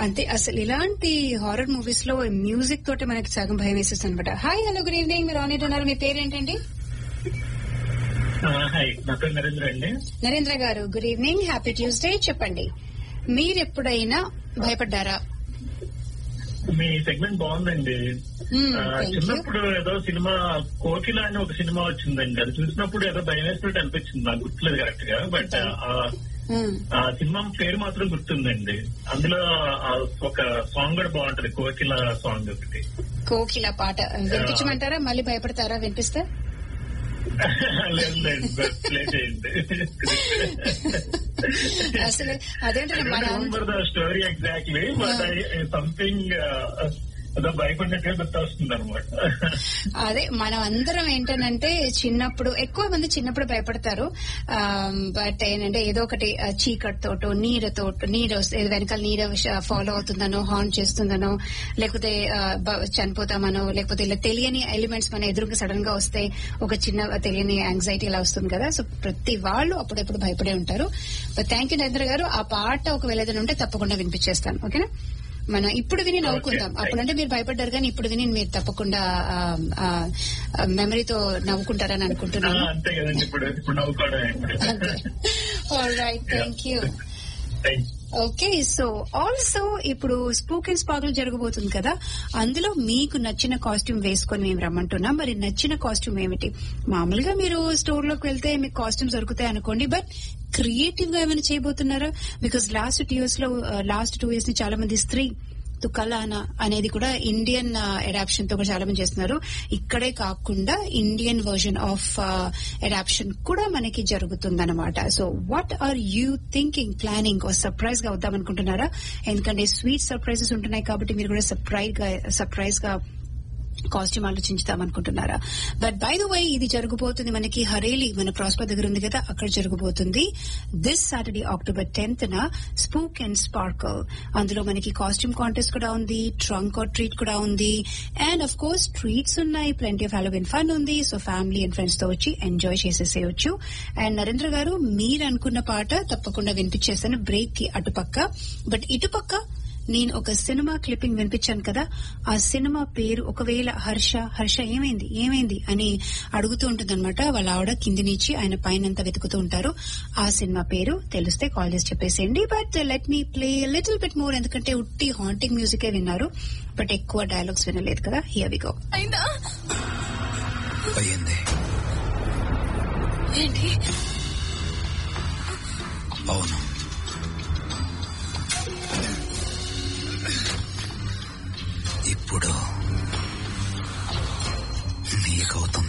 అంతే అసలు ఇలాంటి హారర్ మూవీస్ లో మ్యూజిక్ తోటి మనకి సగం భయం వేసేస్తుంది అనమాట హాయ్ హలో గుడ్ ఈవినింగ్ మీరు ఆన్ ఉన్నారు మీ పేరు ఏంటండి హాయ్ నా పేరు నరేంద్ర అండి నరేంద్ర గారు గుడ్ ఈవినింగ్ హ్యాపీ ట్యూస్డే చెప్పండి మీరు ఎప్పుడైనా భయపడ్డారా మీ సెగ్మెంట్ బాగుందండి Hmm, ఆ, thank you. చిన్నప్పుడు ఏదో సినిమా కోకిల అని ఒక సినిమా వచ్చిందండి అది చూసినప్పుడు ఏదో భయం వేసినట్టు అనిపించింది నాకు గుర్తులేదు కరెక్ట్ గా బట్ Hmm. ఆ సినిమా పేరు మాత్రం గుర్తుందండి అందులో ఆ ఒక సాంగ్ కూడా బాగుంటది కోకిల సాంగ్ ఒకటి కోకిల పాట వినిపించమంటారా మళ్ళీ భయపడతారా వినిపిస్తే లేదు లేదు ప్లే చేయండి అసలు అదేంటంటే మన అందరం- remember the story exactly but something ఏదో భయపడినట్టుగా గుర్తొస్తుంది అనమాట అదే మనం అందరం ఏంటనంటే చిన్నప్పుడు ఎక్కువ మంది చిన్నప్పుడు భయపడతారు బట్ ఏంటంటే ఏదో ఒకటి ఆ, చీకటితోటో నీడతోటో నీడ వస్తే- ఏదో వెనకాల నీడ ఫాలో అవుతుందనో హార్న్ చేస్తుందనో లేకపోతే ఆ, బ- చనిపోతామనో లేకపోతే ఇలా తెలియని ఎలిమెంట్స్ మన ఎదురుగా సడన్ గా వస్తే ఒక చిన్న తెలియని యాంగ్జైటీ ఇలా వస్తుంది కదా సో ప్రతి వాళ్ళు అప్పుడెప్పుడు భయపడే ఉంటారు బట్ థ్యాంక్ యూ నరేంద్ర గారు ఆ పాట ఒకవేళ ఏదైనా ఉంటే తప్పకుండా వినిపించేస్తాను ఓకేనా మనం ఇప్పుడు విని నవ్వుకుందాం Okay. అప్పుడంటే మీరు భయపడ్డారు కానీ ఇప్పుడు విని మీరు తప్పకుండా మెమరీతో నవ్వుకుంటారని ఆ, అనుకుంటున్నాను అంతే కదండి ఇప్పుడు ఇప్పుడు నవ్వుకోవడం right thank you thanks okay so also ఇప్పుడు స్పూక్ అండ్ స్పార్కుల్ జరగబోతుంది కదా అందులో మీకు నచ్చిన కాస్ట్యూమ్ వేసుకొని మేము రమ్మంటున్నాం మరి నచ్చిన కాస్ట్యూమ్ ఏమిటి మామూలుగా మీరు స్టోర్ లోకి వెళ్తే మీకు కాస్ట్యూమ్స్ దొరుకుతాయి అనుకోండి బట్ క్రియేటివ్ గా ఏమైనా చేయబోతున్నారా బికాస్ లాస్ట్ టూ ఇయర్స్ లో లాస్ట్ టూ ఇయర్స్ ని చాలా మంది స్త్రీ తుకలానా అనేది కూడా ఇండియన్ అడాప్షన్ తో కూడా చాలా మంది చేస్తున్నారు ఇక్కడే కాకుండా ఇండియన్ వర్జన్ ఆఫ్ అడాప్షన్ కూడా మనకి జరుగుతుందన్నమాట so what are you thinking planning surprise గా వద్దాం అనుకుంటున్నారా ఎందుకంటే స్వీట్ సర్ప్రైజెస్ ఉంటున్నాయి కాబట్టి మీరు కూడా సర్ప్రైజ్ గా సర్ప్రైజ్ గా కాస్ట్యూమ్ ఆలోచించుదాం అనుకుంటున్నారా బట్ బై ద వై ఇది జరగబోతుంది మనకి హరేలి మన ప్రాస్పర్ దగ్గర ఉంది కదా అక్కడ జరగబోతుంది దిస్ సాటర్డే అక్టోబర్ టెన్త్ న స్పూక్ అండ్ స్పార్కల్ అందులో మనకి కాస్ట్యూమ్ కాంటెస్ట్ కూడా ఉంది ట్రంక్ ఆర్ ట్రీట్ కూడా ఉంది అండ్ అఫ్ కోర్స్ ట్రీట్స్ ఉన్నాయి ప్లెంటీ ఆఫ్ హాలోవిన్ ఫన్ ఉంది సో ఫ్యామిలీ అండ్ ఫ్రెండ్స్ తో వచ్చి ఎంజాయ్ చేసేసేయచ్చు అండ్ నరేంద్ర గారు మీరు అనుకున్న పాట తప్పకుండా వినిపించేస్తాను బ్రేక్ కి అటుపక్క బట్ ఇటుపక్క నేను ఒక సినిమా క్లిప్పింగ్ వినిపించాను కదా ఆ సినిమా పేరు ఒకవేళ హర్ష హర్ష ఏమైంది ఏమైంది అని అడుగుతూ ఉంటుందన్నమాట వాళ్ళ ఆవిడ కింది నుంచి ఆయన పైనంతా వెతుకుతూ ఉంటారు ఆ సినిమా పేరు తెలిస్తే కాల్ చేసి చెప్పేసేయండి but let me play little bit more ఎందుకంటే ఉట్టి హాంటింగ్ మ్యూజికే విన్నారు బట్ ఎక్కువ డైలాగ్స్ వినలేదు కదా హియర్ వి గో అయిందా అయ్యింది ఏంటి అవును ఇప్పుడు నీకవుతుంది